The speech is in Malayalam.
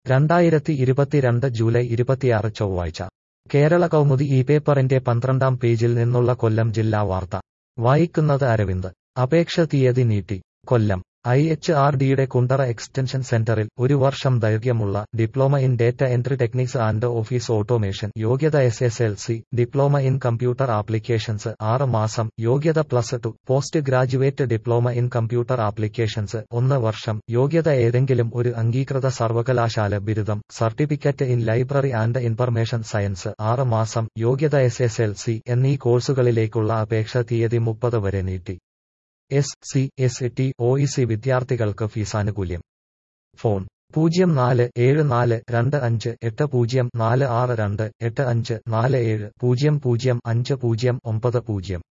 രണ്ടായിരത്തി ഇരുപത്തിരണ്ട് ജൂലൈ ഇരുപത്തിയാറ് ചൊവ്വാഴ്ച കേരള കൗമുദി ഈ പേപ്പറിന്റെ പന്ത്രണ്ടാം പേജിൽ നിന്നുള്ള കൊല്ലം ജില്ലാ വാർത്ത വായിക്കുന്നത് അരവിന്ദ് അപേക്ഷ തീയതി നീട്ടി കൊല്ലം ഐ എച്ച് ആർ ഡിയുടെ കുണ്ടറ എക്സ്റ്റൻഷൻ സെന്ററിൽ ഒരു വർഷം ദൈർഘ്യമുള്ള diploma in data entry techniques and office automation യോഗ്യത S S L C diploma in computer applications ആറ് മാസം യോഗ്യത plus two post graduate diploma in computer applications ഒന്ന് വർഷം യോഗ്യത ഏതെങ്കിലും ഒരു അംഗീകൃത സർവകലാശാല ബിരുദം certificate in library and information science ആറ് മാസം യോഗ്യത എസ് എസ് എൽ സി എന്നീ കോഴ്സുകളിലേക്കുള്ള അപേക്ഷ തീയതി മുപ്പത് വരെ നീട്ടി S C S T O E C വിദ്യാർത്ഥികൾക്ക് ഫീസാനുകൂല്യം ഫോൺ പൂജ്യം നാല് ഏഴ് നാല് രണ്ട് അഞ്ച് എട്ട് പൂജ്യം നാല് ആറ് രണ്ട് എട്ട് അഞ്ച് നാല് ഏഴ് പൂജ്യം പൂജ്യം അഞ്ച് പൂജ്യം ഒമ്പത് പൂജ്യം